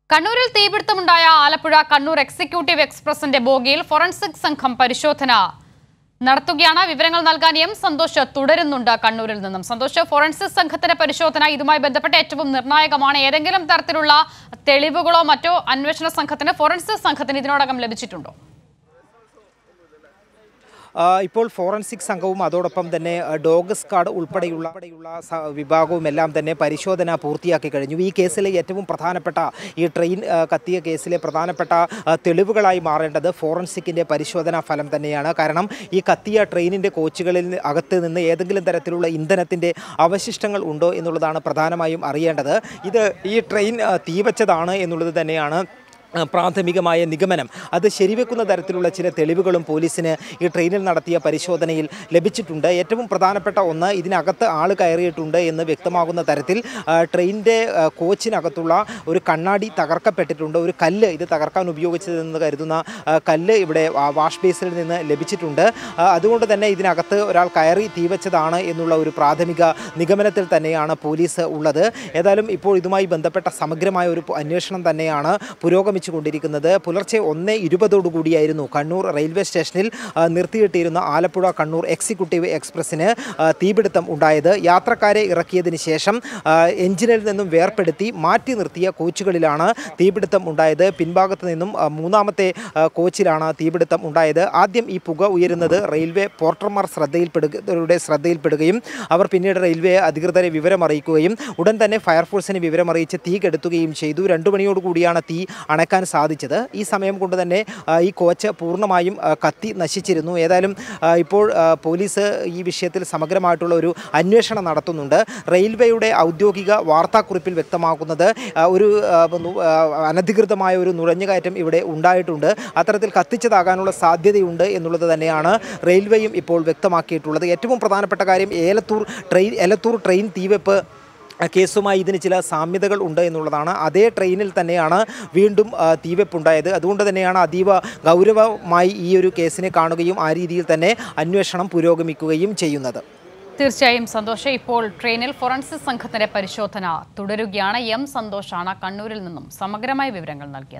കണ്ണൂരിൽ തീപിടുത്തമുണ്ടായ ആലപ്പുഴ കണ്ണൂർ എക്സിക്യൂട്ടീവ് എക്സ്പ്രസിന്റെ ബോഗിയിൽ ഫോറൻസിക് സംഘം പരിശോധന നടത്തുകയാണ് വിവരങ്ങൾ നൽകാൻ എം സന്തോഷ് തുടരുന്നുണ്ട് കണ്ണൂരിൽ നിന്നും സന്തോഷ് ഫോറൻസിക് സംഘത്തിന്റെ പരിശോധന ഇതുമായി ബന്ധപ്പെട്ട് ഏറ്റവും നിർണായകമാണ് ഏതെങ്കിലും തരത്തിലുള്ള തെളിവുകളോ മറ്റോ അന്വേഷണ സംഘത്തിന് ഫോറൻസിക് സംഘത്തിന് ഇതിനോടകം ലഭിച്ചിട്ടുണ്ടോ ആ, ഇപ്പോൾ ഫോറൻസിക് സംഘവും അതോടൊപ്പം തന്നെ ആ, ഡോഗ് സ്ക്വാഡ് ഉൾപ്പെടെയുള്ള ഉൾപ്പെടെയുള്ള സ- വിഭാഗവും എല്ലാം തന്നെ പരിശോധന പൂർത്തിയാക്കി കഴിഞ്ഞു ഈ കേസിലെ ഏറ്റവും പ്രധാനപ്പെട്ട ഈ ട്രെയിൻ ആ, കത്തിയ കേസിലെ പ്രധാനപ്പെട്ട ആ, തെളിവുകളായി മാറേണ്ടത് ഫോറൻസിക്കിൻ്റെ പരിശോധനാ ഫലം തന്നെയാണ് കാരണം ഈ കത്തിയ ട്രെയിനിൻ്റെ കോച്ചുകളിൽ നി- അകത്ത് നിന്ന് ഏതെങ്കിലും തരത്തിലുള്ള ഇന്ധനത്തിൻ്റെ അവശിഷ്ടങ്ങൾ ഉണ്ടോ എന്നുള്ളതാണ് പ്രധാനമായും അറിയേണ്ടത് ഇത് ഈ ട്രെയിൻ ആ, തീവച്ചതാണ് എന്നുള്ളത് തന്നെയാണ് ആ, പ്രാഥമികമായ നിഗമനം അത് ശരിവെക്കുന്ന തരത്തിലുള്ള ചില തെളിവുകളും പോലീസിന് ഈ ട്രെയിനിൽ നടത്തിയ പരിശോധനയിൽ ലഭിച്ചിട്ടുണ്ട് ഏറ്റവും പ്രധാനപ്പെട്ട ഒന്ന് ഇതിനകത്ത് ആൾ കയറിയിട്ടുണ്ട് എന്ന് വ്യക്തമാകുന്ന തരത്തിൽ ആ, ട്രെയിനിൻ്റെ ആ, കോച്ചിനകത്തുള്ള ഒരു കണ്ണാടി തകർക്കപ്പെട്ടിട്ടുണ്ട് ഒരു കല്ല് ഇത് തകർക്കാൻ ഉപയോഗിച്ചതെന്ന് കരുതുന്ന ആ, കല്ല് ഇവിടെ വാ- വാഷ് ബേസിൽ നിന്ന് ലഭിച്ചിട്ടുണ്ട് ആ, അതുകൊണ്ട് തന്നെ ഇതിനകത്ത് ഒരാൾ കയറി തീവച്ചതാണ് എന്നുള്ള ഒരു പ്രാഥമിക നിഗമനത്തിൽ തന്നെയാണ് പോലീസ് ഉള്ളത് ഏതായാലും ഇപ്പോൾ ഇതുമായി ബന്ധപ്പെട്ട സമഗ്രമായ ഒരു അന്വേഷണം തന്നെയാണ് പുരോഗമിച്ചുകൊണ്ടിരിക്കുന്നത് പുലർച്ചെ ഒന്ന് ഇരുപതോടുകൂടിയായിരുന്നു കണ്ണൂർ റെയിൽവേ സ്റ്റേഷനിൽ ആ, നിർത്തിയിട്ടിരുന്ന ആലപ്പുഴ കണ്ണൂർ എക്സിക്യൂട്ടീവ് എക്സ്പ്രസ്സിന് ആ, തീപിടുത്തം ഉണ്ടായത് യാത്രക്കാരെ ഇറക്കിയതിന് ശേഷം ആ, എഞ്ചിനിൽ നിന്നും വേർപ്പെടുത്തി മാറ്റി നിർത്തിയ കോച്ചുകളിലാണ് തീപിടുത്തം ഉണ്ടായത് പിൻഭാഗത്ത് നിന്നും ആ, മൂന്നാമത്തെ ആ, കോച്ചിലാണ് തീപിടുത്തം ഉണ്ടായത് ആദ്യം ഈ പുക ഉയരുന്നത് റെയിൽവേ പോർട്ടർമാർ ശ്രദ്ധയിൽപ്പെടുകയുടെ ശ്രദ്ധയിൽപ്പെടുകയും അവർ പിന്നീട് റെയിൽവേ അധികൃതരെ വിവരമറിയിക്കുകയും ഉടൻ തന്നെ ഫയർഫോഴ്സിനെ വിവരമറിയിച്ച് തീ കെടുത്തുകയും ചെയ്തു രണ്ടു മണിയോട് കൂടിയാണ് തീ അണയ്ക്കാൻ സാധിച്ചത് ഈ സമയം കൊണ്ട് തന്നെ ആ, ഈ കോച്ച് പൂർണ്ണമായും ആ, കത്തി നശിച്ചിരുന്നു ഏതായാലും ആ, ഇപ്പോൾ ആ, പോലീസ് ഈ വിഷയത്തിൽ സമഗ്രമായിട്ടുള്ള ഒരു അന്വേഷണം നടത്തുന്നുണ്ട് റെയിൽവേയുടെ ഔദ്യോഗിക വാർത്താക്കുറിപ്പിൽ വ്യക്തമാക്കുന്നത് ആ, ഒരു ആ, നു- ആ, അനധികൃതമായ ഒരു നുഴഞ്ഞുകയറ്റം ഇവിടെ ഉണ്ടായിട്ടുണ്ട് അത്തരത്തിൽ കത്തിച്ചതാകാനുള്ള സാധ്യതയുണ്ട് എന്നുള്ളത് തന്നെയാണ് റെയിൽവേയും ഇപ്പോൾ വ്യക്തമാക്കിയിട്ടുള്ളത് ഏറ്റവും പ്രധാനപ്പെട്ട കാര്യം ഏലത്തൂർ ട്രെയിൻ ഏലത്തൂർ ട്രെയിൻ തീവെപ്പ് കേസുമായി ഇതിന് ചില സാമ്യതകൾ ഉണ്ട് എന്നുള്ളതാണ് അതേ ട്രെയിനിൽ തന്നെയാണ് വീണ്ടും ആ, തീവെപ്പുണ്ടായത് അതുകൊണ്ട് തന്നെയാണ് അതീവ ഗൗരവമായി ഈ ഒരു കേസിനെ കാണുകയും ആ രീതിയിൽ തന്നെ അന്വേഷണം പുരോഗമിക്കുകയും ചെയ്യുന്നത് തീർച്ചയായും സന്തോഷ് ഇപ്പോൾ ട്രെയിനിൽ ഫോറൻസിക് സംഘത്തിന്റെ പരിശോധന തുടരുകയാണ് എം സന്തോഷാണ് കണ്ണൂരിൽ നിന്നും സമഗ്രമായ വിവരങ്ങൾ നൽകിയത്